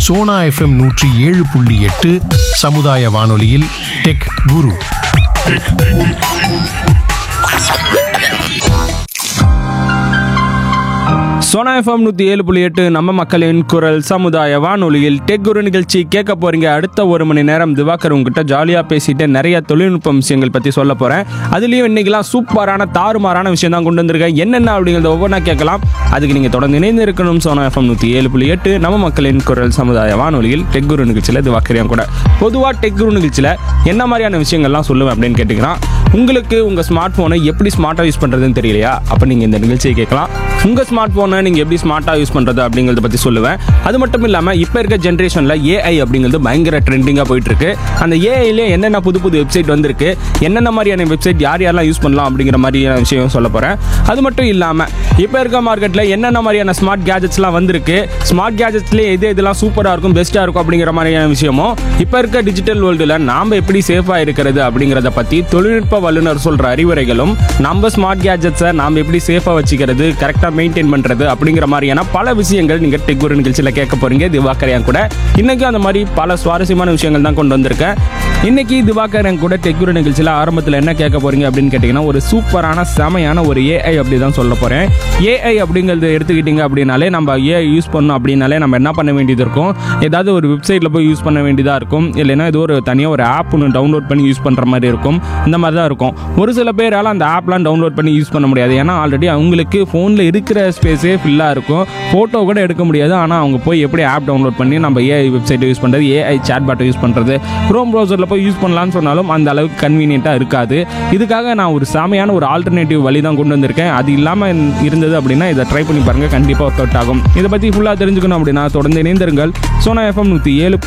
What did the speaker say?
Sona FM நூற்றி ஏழு புள்ளி எட்டு சமுதாய வானொலியில் டெக் குரு சோனா எஃப்எம் நூற்றி ஏழு புள்ளி எட்டு நம்ம மக்களின் குரல் சமுதாய வானொலியில் டெக் குரு நிகழ்ச்சி கேட்க போறீங்க அடுத்த ஒரு மணி நேரம் திவாகர் உங்ககிட்ட ஜாலியாக பேசிட்டு நிறைய தொழில்நுட்ப விஷயங்கள் பற்றி சொல்ல போகிறேன் அதுலேயும் இன்னைக்கெல்லாம் சூப்பரான தாறுமாறான விஷயம் தான் கொண்டு வந்திருக்கேன் என்னென்ன அப்படிங்கிறத ஒவ்வொன்றா கேட்கலாம் அதுக்கு நீங்கள் தொடர்ந்து இணைந்து இருக்கணும் சோனா எஃப்எம் நூற்றி ஏழு புள்ளி எட்டு நம்ம மக்களின் குரல் சமுதாய வானொலியில் டெக் குரு நிகழ்ச்சியில் திவாகரியம் கூட பொதுவாக டெக் குரு நிகழ்ச்சியில் என்ன மாதிரியான விஷயங்கள்லாம் சொல்லுவேன் அப்படின்னு கேட்டிங்கன்னா உங்களுக்கு உங்கள் ஸ்மார்ட் ஃபோனை எப்படி ஸ்மார்ட்டாக யூஸ் பண்ணுறதுன்னு தெரியலையா அப்போ நீங்கள் இந்த நிகழ்ச்சியை கேட்கலாம் உங்கள் ஸ்மார்ட் ஃபோனை நீங்கள் எப்படி ஸ்மார்ட்டாக யூஸ் பண்ணுறது அப்படிங்கிறத பற்றி சொல்லுவேன் அது மட்டும் இல்லாமல் இப்போ இருக்க ஜென்ரேஷனில் ஏஐ அப்படிங்கிறது பயங்கர ட்ரெண்டிங்காக போயிட்டுருக்கு அந்த ஏஐலே என்னென்ன புது புது வெப்சைட் வந்திருக்கு என்னென்ன மாதிரியான வெப்சைட் யார் யாரெல்லாம் யூஸ் பண்ணலாம் அப்படிங்கிற மாதிரியான விஷயம் சொல்ல போகிறேன் அது மட்டும் இல்லாமல் இப்போ இருக்க மார்க்கெட்டில் என்னென்ன மாதிரியான ஸ்மார்ட் கேஜெட்ஸ்லாம் வந்திருக்கு ஸ்மார்ட் கேஜெட்ஸ்லேயே எது எதெல்லாம் சூப்பராக இருக்கும் பெஸ்ட்டாக இருக்கும் அப்படிங்கிற மாதிரியான விஷயமும் இப்போ இருக்க டிஜிட்டல் வேர்ல்டில் நாம் எப்படி சேஃபாக இருக்கிறது அப்படிங்கிறத பற்றி தொழில்நுட்ப வல்லுநர் சொல்கிற அறிவுரைகளும் நம்ம ஸ்மார்ட் கேஜெட்ஸை நாம் எப்படி சேஃபாக வச்சுக்கிறது கரெக்டாக மெயின்டைன் பண்ணுறது அப்படிங்கிற மாதிரியான பல விஷயங்கள் நீங்கள் டெக்குரு நிகழ்ச்சியில் கேட்க போகிறீங்க திவாகரையான் கூட இன்றைக்கி அந்த மாதிரி பல சுவாரஸ்யமான விஷயங்கள் தான் கொண்டு வந்திருக்கேன் இன்னைக்கு திவாகரன் கூட டெக்குரு நிகழ்ச்சியில் ஆரம்பத்தில் என்ன கேட்க போறீங்க அப்படின்னு கேட்டிங்கன்னா ஒரு சூப்பரான செமையான ஒரு ஏஐ அப்படி தான் சொல்ல போகிறேன் ஏஐ அப்படிங்கிறது எடுத்துக்கிட்டிங்க அப்படின்னாலே நம்ம ஏஐ யூஸ் பண்ணோம் அப்படின்னாலே நம்ம என்ன பண்ண வேண்டியது இருக்கும் ஏதாவது ஒரு வெப்சைட்டில் போய் யூஸ் பண்ண வேண்டியதாக இருக்கும் இல்லைன்னா ஏதோ ஒரு தனியாக ஒரு ஆப் ஒன்று டவுன்லோட் பண்ணி யூஸ் பண்ணுற மாதிரி இருக்கும் இந்த மாதிரி தான் இருக்கும் ஒரு சில பேரால் அந்த ஆப்லாம் டவுன்லோட் பண்ணி யூஸ் பண்ண முடியாது ஏன்னா ஆல்ரெடி அவங்களுக்கு ஃபோனில் இருக்கிற ஸ்பேஸே ஃபில்லாக இருக்கும் ஃபோட்டோ கூட எடுக்க முடியாது ஆனால் அவங்க போய் எப்படி ஆப் டவுன்லோட் பண்ணி நம்ம ஏஐ வெப்சைட்டை யூஸ் பண்ணுறது ஏஐ சேட் பாட்டை யூஸ் பண்ணுறது க்ரோம் ப்ரௌசரில் போய் யூஸ் பண்ணலாம்னு சொன்னாலும் அந்த அளவுக்கு கன்வீனியண்ட்டாக இருக்காது இதுக்காக நான் ஒரு செமையான ஒரு ஆல்டர்னேட்டிவ் வழி தான் கொண்டு வந்திருக்கேன் அது இல்லாமல் இருந்தது அப்படின்னா இதை ட்ரை பண்ணி பாருங்கள் கண்டிப்பாக ஒர்க் அவுட் ஆகும் இதை பற்றி ஃபுல்லாக தெரிஞ்சுக்கணும் அப்படின்னா தொடர்ந்து இணைந்திருங்கள் சோனா எஃப்எம் நூற்றி ஏழு